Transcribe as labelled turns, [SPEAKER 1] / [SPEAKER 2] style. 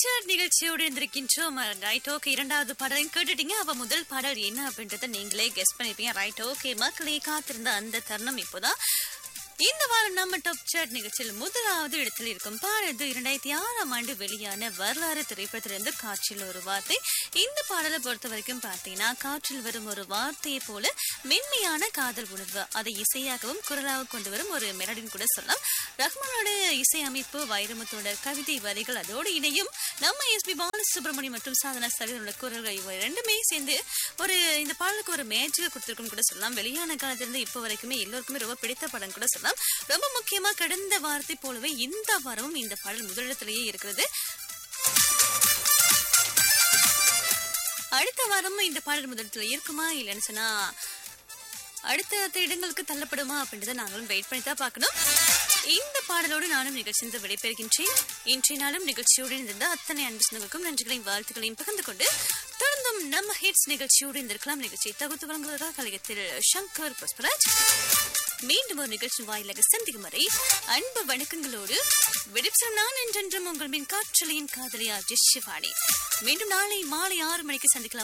[SPEAKER 1] chat நிகழ்ச்சியோடு இருந்திருக்கின்றோம் right okay இரண்டாவது பாடலையும் கேட்டுட்டீங்க அப்ப முதல் பாடல் என்ன அப்படின்றத நீங்களே கெஸ் பண்ணிருப்பீங்க ரைட் ஓகே மக்களே காத்திருந்த அந்த தருணம் இப்போதான் இந்த வாரம் நம்ம டாப் சாட் நிகழ்ச்சியில் முதலாவது இடத்தில் இருக்கும் பாடல் இரண்டாயிரத்தி ஆறாம் ஆண்டு வெளியான வரலாறு திரைப்படத்திலிருந்து காற்றில் ஒரு வார்த்தை இந்த பாடலை பொறுத்த வரைக்கும் பார்த்தீங்கன்னா காற்றில் வரும் ஒரு வார்த்தையை போல மென்மையான காதல் உணர்வு அதை இசையாகவும் குரலாக கொண்டு வரும் ஒரு மெலடின்னு கூட சொல்லலாம் ரஹ்மானோட இசை அமைப்பு வைரமுத்தோட கவிதை வரிகள் அதோடு இணையும் நம்ம எஸ்பி பாலசுப்ரமணியம் மற்றும் சாதனா சகோதரோட குரல்கள் இவை ரெண்டுமே சேர்ந்து ஒரு இந்த பாடலுக்கு ஒரு மேஜிக் கொடுத்துருக்குன்னு கூட சொல்லலாம் வெளியான காலத்திலிருந்து இப்போ வரைக்குமே எல்லோருக்குமே ரொம்ப பிடித்த படம் கூட சொல்லலாம் ரொம்ப முக்கியமா கடந்த வாரத்தை போலவே இந்த வாரமும் இந்த பாடல் முதலிடத்திலேயே இருக்கிறது அடுத்த வாரமும் இந்த பாடல் முதலிடத்துல இருக்குமா இல்லைன்னு சொன்னா அடுத்த இடங்களுக்கு தள்ளப்படுமா அப்படின்றத நாங்களும் வெயிட் பண்ணி தான் பார்க்கணும் இந்த பாடலோடு நானும் நிகழ்ச்சிந்து விடைபெறுகின்றேன் இன்றைய நாளும் நிகழ்ச்சியோடு இருந்த அத்தனை அன்பு சொந்தங்களுக்கும் நன்றிகளையும் வாழ்த்துக்களையும் பகிர்ந்து கொண்டு தொடர்ந்தும் நம்ம ஹிட்ஸ் நிகழ்ச்சியோடு இருந்திருக்கலாம் நிகழ்ச்சியை தகுத்து வழங்குவதாக கழகத்தில் சங்கர் புஷ்பராஜ் மீண்டும் ஒரு நிகழ்ச்சி வாயிலாக சந்திக்கும் வரை அன்பு வணக்கங்களோடு விடுப்சம் நான் என்றென்றும் உங்கள் மின் காற்றலையின் காதலியா ஜெஷிவாணி மீண்டும் நாளை மாலை ஆறு மணிக்கு சந்திக்கலாம்